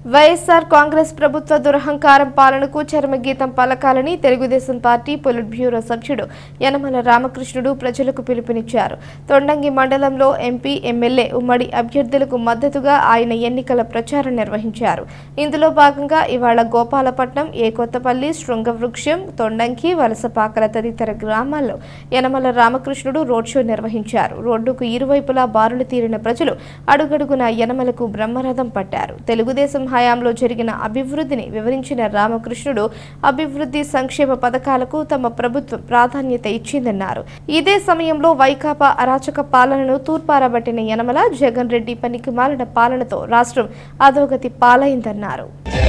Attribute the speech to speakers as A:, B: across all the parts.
A: వైఎస్ఆర్ కాంగ్రెస్ ప్రభుత్వ దురహంకారం పాలనకు చరమగీతం పలకాలని తెలుగుదేశం పార్టీ పొలిట్ బ్యూరో సభ్యుడు యనమల రామకృష్ణుడు ప్రజలకు పిలుపునిచ్చారు తొండంగి మండలంలో ఎంపీ ఎమ్మెల్యే ఉమ్మడి అభ్యర్థులకు మద్దతుగా ఆయన ఎన్నికల ప్రచారం నిర్వహించారు ఇందులో భాగంగా ఇవాళ గోపాలపట్నం ఏకొత్తపల్లి శృంగవృక్షం తొండంకి వలసపాకల తదితర గ్రామాల్లో యనమల రామకృష్ణుడు రోడ్ షో నిర్వహించారు రోడ్డుకు ఇరువైపులా బారులు తీరిన ప్రజలు అడుగడుగున యనమలకు బ్రహ్మరథం పట్టారు తెలుగుదేశం హయాంలో జరిగిన అభివృద్ధిని వివరించిన రామకృష్ణుడు అభివృద్ధి సంక్షేమ పథకాలకు తమ ప్రభుత్వం ప్రాధాన్యత ఇచ్చిందన్నారు ఇదే సమయంలో వైకాపా అరాచక పాలనను తూర్పారబట్టిన యనమల జగన్ రెడ్డి పనికిమాలిన పాలనతో రాష్ట్రం అధోగతి పాలైందన్నారు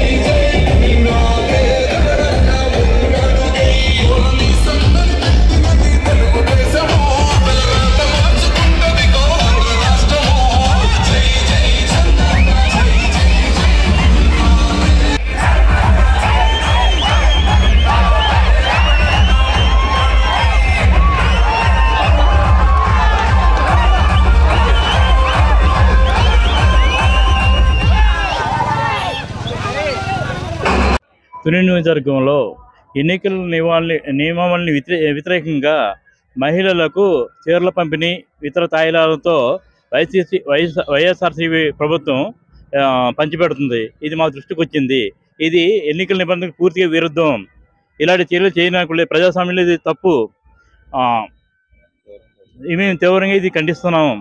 B: తుని నియోజకవర్గంలో ఎన్నికల నియమావళి నియమావళిని వ్యతిరే వ్యతిరేకంగా మహిళలకు చీరల పంపిణీ ఇతర తాయిలాలతో వైసీసీ వైఎస్ వైఎస్ఆర్సీపీ ప్రభుత్వం ఆ, పంచిపెడుతుంది ఇది మా దృష్టికి వచ్చింది ఇది ఎన్నికల నిబంధనలకు పూర్తిగా విరుద్ధం ఇలాంటి చర్యలు చేయడానికి ప్రజాస్వామ్యంలో ఇది తప్పు ఆ, ఇది మేము తీవ్రంగా ఇది ఖండిస్తున్నాం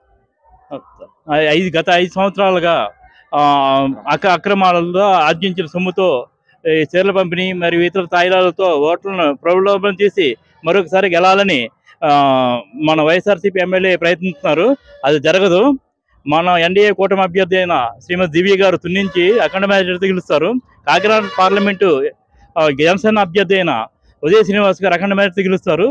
B: ఆ, ఐదు గత ఐదు సంవత్సరాలుగా ఆ, అక అక్రమాలలో ఆర్జించిన సొమ్ముతో ఈ చీరల పంపిణీ మరియు ఇతర తాయిలాలతో ఓట్లను ప్రలోభం చేసి మరొకసారి గెలాలని ఆ, మన వైఎస్ఆర్సీపీ ఎమ్మెల్యే ప్రయత్నిస్తున్నారు అది జరగదు మన ఎన్డీఏ కూటమి అభ్యర్థి అయిన శ్రీమతి దివ్య గారు తున్నించి అఖండ మెజార్టీతో గెలుస్తారు కాకినాడ పార్లమెంటు ఆ, జనసేన అభ్యర్థి అయిన ఉదయ శ్రీనివాస్ గారు అఖండ మెజార్టీతో గెలుస్తారు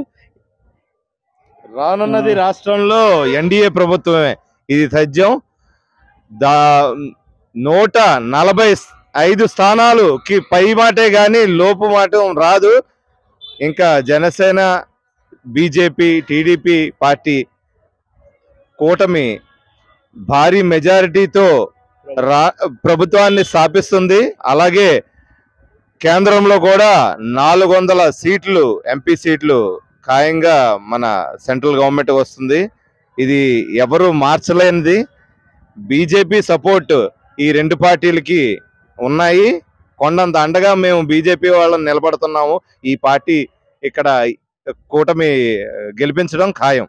C: రానున్నది రాష్ట్రంలో ఎన్డీఏ ప్రభుత్వమే ఇది తథ్యం దా నూట నలభై ఐదు స్థానాలుకి పై మాటే గాని లోపు మాట రాదు ఇంకా జనసేన బీజేపీ టీడీపీ పార్టీ కూటమి భారీ మెజారిటీతో రా ప్రభుత్వాన్ని స్థాపిస్తుంది అలాగే కేంద్రంలో కూడా నాలుగు వందల సీట్లు ఎంపీ సీట్లు ఖాయంగా మన సెంట్రల్ గవర్నమెంట్ వస్తుంది ఇది ఎవరు మార్చలేనిది బీజేపీ సపోర్ట్ ఈ రెండు పార్టీలకి ఉన్నాయి కొండంత అండగా మేము బీజేపీ వాళ్ళని నిలబడుతున్నాము ఈ పార్టీ ఇక్కడ కూటమి గెలిపించడం ఖాయం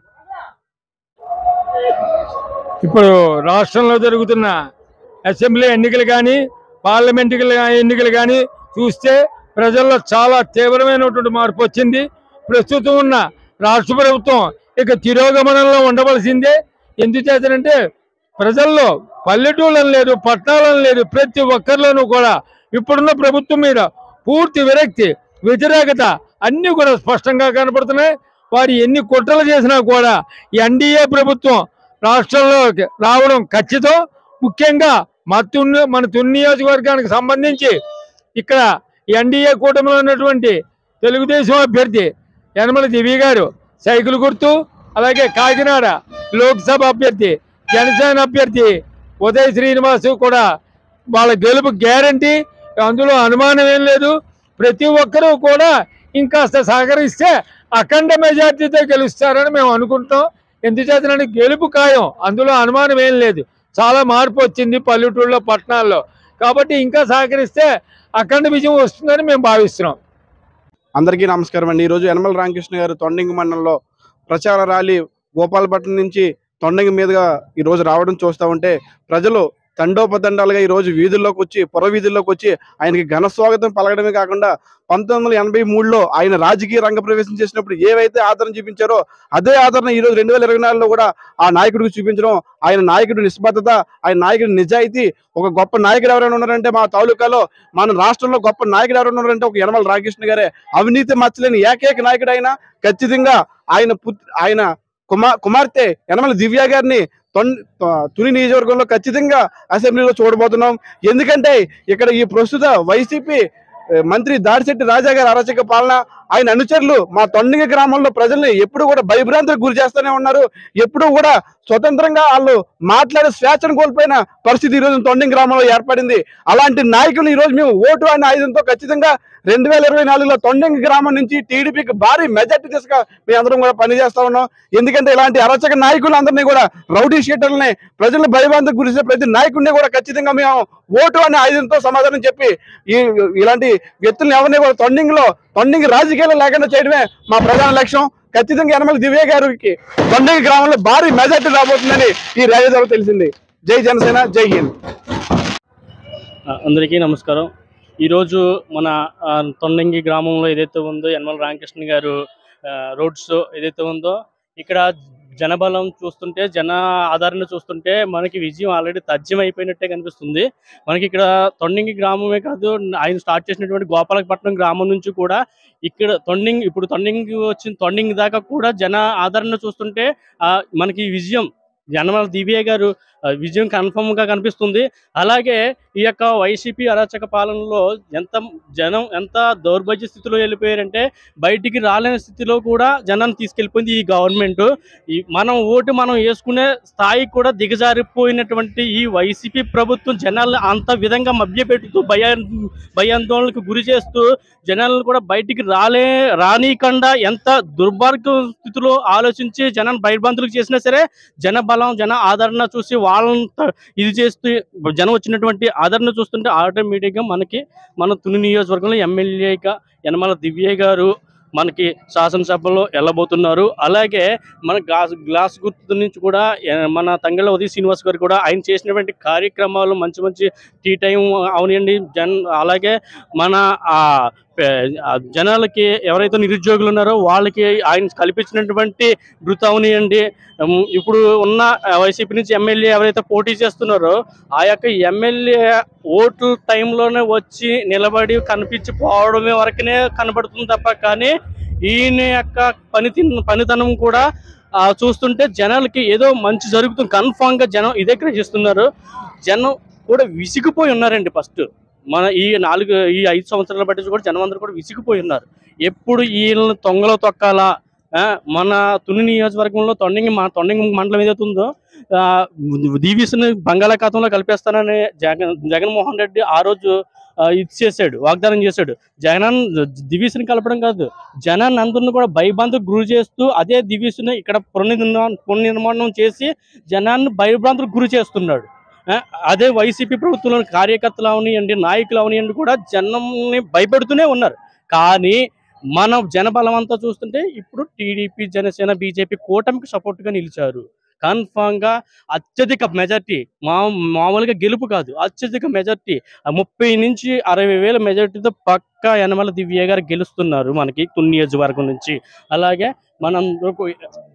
D: ఇప్పుడు రాష్ట్రంలో జరుగుతున్న అసెంబ్లీ ఎన్నికలు కానీ పార్లమెంట్ ఎన్నికలు కానీ చూస్తే ప్రజల్లో చాలా తీవ్రమైనటువంటి మార్పు వచ్చింది ప్రస్తుతం ఉన్న రాష్ట్ర ప్రభుత్వం ఇక తిరోగమనంలో ఉండవలసిందే ఎందుచేతనంటే ప్రజల్లో పల్లెటూళ్ళని లేదు పట్టణాలను లేదు ప్రతి ఒక్కరిలోనూ కూడా ఇప్పుడున్న ప్రభుత్వం మీద పూర్తి విరక్తి వ్యతిరేకత అన్నీ కూడా స్పష్టంగా కనపడుతున్నాయి వారు ఎన్ని కుట్రలు చేసినా కూడా ఎన్డీఏ ప్రభుత్వం రాష్ట్రంలో రావడం ఖచ్చితం ముఖ్యంగా మా తున్ని మన తుని నియోజకవర్గానికి సంబంధించి ఇక్కడ ఎన్డీఏ కూటమిలో ఉన్నటువంటి తెలుగుదేశం అభ్యర్థి యనమల దివి గారు సైకిల్ గుర్తు అలాగే కాకినాడ లోక్సభ అభ్యర్థి జనసేన అభ్యర్థి ఉదయ్ శ్రీనివాసు కూడా వాళ్ళ గెలుపు గ్యారంటీ అందులో అనుమానం ఏం లేదు ప్రతి ఒక్కరూ కూడా ఇంకాస్త సహకరిస్తే అఖండ మెజార్టీతో గెలుస్తారని మేము అనుకుంటాం ఎందుచేతనంటే గెలుపు ఖాయం అందులో అనుమానం ఏం లేదు చాలా మార్పు వచ్చింది పల్లెటూళ్ళలో పట్టణాల్లో కాబట్టి ఇంకా సహకరిస్తే అఖండ విజయం వస్తుందని మేము భావిస్తున్నాం
E: అందరికీ నమస్కారం అండి ఈరోజు యనమల రామకృష్ణ గారు తొండంగి మండలంలో ప్రచార ర్యాలీ గోపాలపట్నం నుంచి తొండంగి మీదుగా ఈరోజు రావడం చూస్తూ ఉంటే ప్రజలు తండోపతండాలుగా ఈరోజు వీధుల్లోకి వచ్చి పుర వీధుల్లోకి వచ్చి ఆయనకి ఘన స్వాగతం పలకడమే కాకుండా పంతొమ్మిది వందల ఎనభై మూడులో ఆయన రాజకీయ రంగ ప్రవేశం చేసినప్పుడు ఏవైతే ఆదరణ చూపించారో అదే ఆదరణ ఈరోజు రెండు వేల ఇరవై నాలుగులో కూడా ఆ నాయకుడికి చూపించడం ఆయన నాయకుడి నిస్బద్ధత ఆయన నాయకుడి నిజాయితీ ఒక గొప్ప నాయకుడు ఎవరైనా ఉన్నారంటే మా తాలూకాలో మన రాష్ట్రంలో గొప్ప నాయకుడు ఎవరైనా ఉన్నారంటే ఒక యనమల రామకృష్ణ గారే అవినీతి మచ్చలేని ఏకైక నాయకుడు ఆయన ఖచ్చితంగా ఆయన పుత్- ఆయన కుమార్ కుమార్తె యనమల దివ్య గారిని తొన్- తుని నియోజకవర్గంలో ఖచ్చితంగా అసెంబ్లీలో చూడబోతున్నాం ఎందుకంటే ఇక్కడ ఈ ప్రస్తుత వైసీపీ ఏ, మంత్రి దాడిశెట్టి రాజా గారి అరాచక పాలన ఆయన అనుచరులు మా తొండంగి గ్రామంలో ప్రజల్ని ఎప్పుడు కూడా భయభ్రాంతులకు గురి చేస్తూనే ఉన్నారు ఎప్పుడు కూడా స్వతంత్రంగా వాళ్ళు మాట్లాడే స్వేచ్ఛను కోల్పోయిన పరిస్థితి ఈ రోజు తొండంగి గ్రామంలో ఏర్పడింది అలాంటి నాయకులు ఈ రోజు మేము ఓటు అనే ఆయుధంతో ఖచ్చితంగా రెండు వేల ఇరవై నాలుగులో తొండంగి గ్రామం నుంచి టీడీపీకి భారీ మెజార్టీ దిశగా మేము అందరం కూడా పనిచేస్తా ఉన్నాం ఎందుకంటే ఇలాంటి అరచక నాయకులందరినీ కూడా రౌడీ షీటర్లని ప్రజలను భయభ్రాంతికి గురిసే ప్రతి నాయకుడిని కూడా ఖచ్చితంగా మేము ఓటు అనే ఆయుధంతో సమాధానం చెప్పి ఈ ఇలాంటి వ్యక్తులను ఎవరిని కూడా తొండింగ్లో తొండింగి రాజకీయాలు లేకుండా చేయడమే మా ప్రధాన లక్ష్యం ఖచ్చితంగా యనమల దివ్య గారికి తొండింగి గ్రామంలో భారీ మెజార్టీ రాబోతుందని ఈ ర్యాలీ ద్వారా తెలిసింది జై జనసేన జై హింద్
F: ఆ, అందరికీ నమస్కారం ఈరోజు మన ఆ, తొండంగి గ్రామంలో ఏదైతే ఉందో యనమల రామకృష్ణ గారు ఆ, రోడ్ షో ఏదైతే ఉందో ఇక్కడ జనబలం చూస్తుంటే జన ఆదరణ చూస్తుంటే మనకి విజయం ఆల్రెడీ తథ్యం అయిపోయినట్టే కనిపిస్తుంది మనకి ఇక్కడ తొండంగి గ్రామమే కాదు ఆయన స్టార్ట్ చేసినటువంటి గోపాలపట్నం గ్రామం నుంచి కూడా ఇక్కడ తొండింగ్ ఇప్పుడు తొండింగి వచ్చిన తొండింగి దాకా కూడా జన ఆదరణ చూస్తుంటే ఆ, మనకి విజయం యనమల దివ్య గారు ఆ, విజయం కన్ఫర్మ్ గా కనిపిస్తుంది అలాగే ఈ యొక్క వైసీపీ అరాచక పాలనలో ఎంత జనం ఎంత దౌర్భాగ్య స్థితిలో వెళ్ళిపోయారంటే బయటికి రాలేని స్థితిలో కూడా జనాన్ని తీసుకెళ్ళిపోయింది ఈ గవర్నమెంట్ ఈ మనం ఓటు మనం వేసుకునే స్థాయికి కూడా దిగజారిపోయినటువంటి ఈ వైసీపీ ప్రభుత్వం జనాల్ని అంత విధంగా మభ్యపెడుతూ భయ భయాందోళనకు గురి చేస్తూ జనాలను కూడా బయటికి రాలే రానీకుండా ఎంత దుర్భాగ్య స్థితిలో ఆలోచించి జనాన్ని భయభ్రాంతులకు చేసినా సరే జన బలం జన ఆదరణ చూసి వాళ్ళని త- ఇది చేస్తూ జనం వచ్చినటువంటి ఆదరణ చూస్తుంటే ఆటోమేటిక్గా మనకి మన తుని నియోజకవర్గంలో ఎమ్మెల్యేగా యనమల దివ్య గారు మనకి శాసనసభలో వెళ్ళబోతున్నారు అలాగే మన గ్లాస్ గ్లాస్ గుర్తు నుంచి కూడా ఎ- మన తంగళ్ళ ఉదయ్ శ్రీనివాస్ గారు కూడా ఆయన చేసినటువంటి కార్యక్రమాలు మంచి మంచి టీ టైం అవనివ్వండి జన్ అలాగే మన ఆ పె- ఆ జనాలకి ఎవరైతే నిరుద్యోగులు ఉన్నారో వాళ్ళకి ఆయన కల్పించినటువంటి వృత్తి అవనియండి ఉమ్, ఇప్పుడు ఉన్న వైసీపీ నుంచి ఎమ్మెల్యే ఎవరైతే పోటీ చేస్తున్నారో ఆ యొక్క ఎమ్మెల్యే ఓట్ల టైంలోనే వచ్చి నిలబడి కనిపించి పోవడమే వరకునే కనబడుతుంది తప్ప కానీ ఈయన యొక్క పనితి పనితనం కూడా ఆ, చూస్తుంటే జనాలకి ఏదో మంచి జరుగుతుంది కన్ఫామ్ గా జనం ఇదే గ్రహిస్తున్నారు జనం కూడా విసిగిపోయి ఉన్నారండి ఫస్ట్ మన ఈ నాలుగు ఈ ఐదు సంవత్సరాల బట్టి కూడా జనం అందరూ కూడా విసిగిపోయి ఉన్నారు ఎప్పుడు వీళ్ళని తొంగలో తొక్కాలా ఆ, మన తుని నియోజకవర్గంలో తొండంగి మా తొండంగి మండలం ఏదైతే ఉందో దీవీస్ని బంగాళాఖాతంలో కలిపేస్తానని జగన్ జగన్మోహన్ రెడ్డి ఆ రోజు ఆ, ఇది చేశాడు వాగ్దానం చేశాడు జగన్ దివీస్ని కలపడం కాదు జనాన్ని అందరిని కూడా భయభ్రాంతికి గురి చేస్తూ అదే దివీస్ని ఇక్కడ పునర్నిర్మాణం పునర్నిర్మాణం చేసి జనాన్ని భయభ్రాంతులకు గురి చేస్తున్నాడు ఆ, అదే వైసీపీ ప్రభుత్వంలోని కార్యకర్తలు అవనియండి నాయకులు అవనియండి కూడా జనంని భయపెడుతూనే ఉన్నారు కానీ మన జనబలం అంతా చూస్తుంటే ఇప్పుడు టీడీపీ జనసేన బీజేపీ కూటమికి support గా నిలిచారు కన్ఫామ్ గా అత్యధిక మెజార్టీ మా మామూలుగా గెలుపు కాదు అత్యధిక మెజార్టీ ముప్పై నుంచి అరవై వేల మెజార్టీతో పక్కా యనమల దివ్య గారు గెలుస్తున్నారు మనకి తుని నియోజకవర్గం నుంచి అలాగే మనం